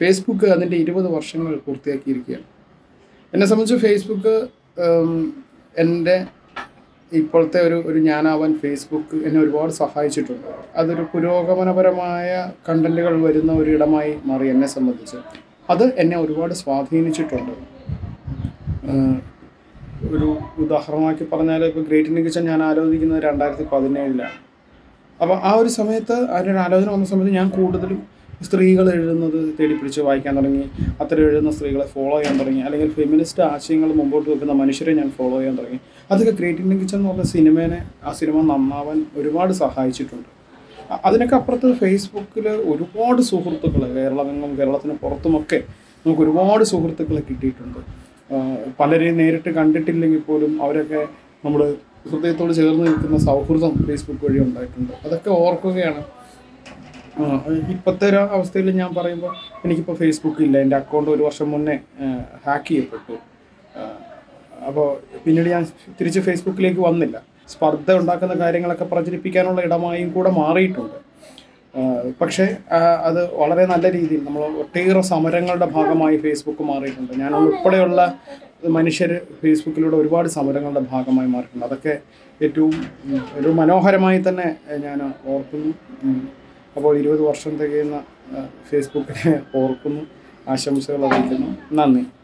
Facebook അതിൻ്റെ ഇരുപത് വർഷങ്ങൾ പൂർത്തിയാക്കിയിരിക്കുകയാണ് എന്നെ സംബന്ധിച്ച് ഫേസ്ബുക്ക് ഉം, എൻ്റെ ഇപ്പോഴത്തെ ഒരു ഒരു ഞാനാവാൻ ഫേസ്ബുക്ക് എന്നെ ഒരുപാട് സഹായിച്ചിട്ടുണ്ട് അതൊരു പുരോഗമനപരമായ കണ്ടന്റുകൾ വരുന്ന ഒരു ഇടമായി മാറി എന്നെ സംബന്ധിച്ച് അത് എന്നെ ഒരുപാട് സ്വാധീനിച്ചിട്ടുണ്ട് ആഹ് ഒരു ഉദാഹരണമാക്കി പറഞ്ഞാൽ ഇപ്പോൾ ഗ്രേറ്റ് ഇന്ത്യൻ കിച്ചൺ ഞാൻ ആലോചിക്കുന്നത് രണ്ടായിരത്തി പതിനേഴിലാണ് അപ്പോൾ ആ ഒരു സമയത്ത് അതിൻ്റെ ഒരു ആലോചന വന്ന സമയത്ത് ഞാൻ കൂടുതലും സ്ത്രീകൾ എഴുതുന്നത് തേടി പിടിച്ച് വായിക്കാൻ തുടങ്ങി അത്തരം എഴുതുന്ന സ്ത്രീകളെ ഫോളോ ചെയ്യാൻ തുടങ്ങി അല്ലെങ്കിൽ ഫെമിനിസ്റ്റ് ആശയങ്ങൾ മുമ്പോട്ട് വെക്കുന്ന മനുഷ്യരെ ഞാൻ ഫോളോ ചെയ്യാൻ തുടങ്ങി അതൊക്കെ ഗ്രേറ്റ് ഇന്ത്യൻ കിച്ചൺ എന്ന് പറഞ്ഞ സിനിമേനെ ആ സിനിമ നന്നാവാൻ ഒരുപാട് സഹായിച്ചിട്ടുണ്ട് അ- അതിനൊക്കെ അപ്പുറത്ത് ഫേസ്ബുക്കിൽ ഒരുപാട് സുഹൃത്തുക്കൾ കേരളമെങ്ങും കേരളത്തിന് പുറത്തുമൊക്കെ നമുക്ക് ഒരുപാട് സുഹൃത്തുക്കളെ കിട്ടിയിട്ടുണ്ട് ആ, പലരെയും നേരിട്ട് കണ്ടിട്ടില്ലെങ്കിൽ പോലും അവരൊക്കെ നമ്മൾ ഹൃദയത്തോട് ചേർന്ന് നിൽക്കുന്ന സൗഹൃദം ഫേസ്ബുക്ക് വഴി ഉണ്ടായിട്ടുണ്ട് അതൊക്കെ ഓർക്കുകയാണ് ആ, ഇപ്പോഴത്തെ ഒരു അവസ്ഥയിൽ ഞാൻ പറയുമ്പോൾ എനിക്കിപ്പോൾ ഫേസ്ബുക്ക് ഇല്ല എൻ്റെ അക്കൗണ്ട് ഒരു വർഷം മുന്നേ ഹാക്ക് ചെയ്യപ്പെട്ടു അപ്പോൾ പിന്നീട് ഞാൻ തിരിച്ച് ഫേസ്ബുക്കിലേക്ക് വന്നില്ല സ്പർദ്ധ ഉണ്ടാക്കുന്ന കാര്യങ്ങളൊക്കെ പ്രചരിപ്പിക്കാനുള്ള ഇടമായും കൂടെ മാറിയിട്ടുണ്ട് ആ, പക്ഷേ ആ, അത് വളരെ നല്ല രീതിയിൽ നമ്മൾ ഒട്ടേറെ സമരങ്ങളുടെ ഭാഗമായി ഫേസ്ബുക്ക് മാറിയിട്ടുണ്ട് ഞാൻ ഉൾപ്പെടെയുള്ള മനുഷ്യർ ഫേസ്ബുക്കിലൂടെ ഒരുപാട് സമരങ്ങളുടെ ഭാഗമായി മാറിയിട്ടുണ്ട് അതൊക്കെ ഏറ്റവും ഉം, ഒരു മനോഹരമായി തന്നെ ഞാൻ ഓർക്കുന്നു ഉം. അപ്പോൾ ഇരുപത് വർഷം തികയുന്ന ആ, ഫേസ്ബുക്കിനെ ഓർക്കുന്നു ആശംസകൾ അറിയിക്കുന്നു നന്ദി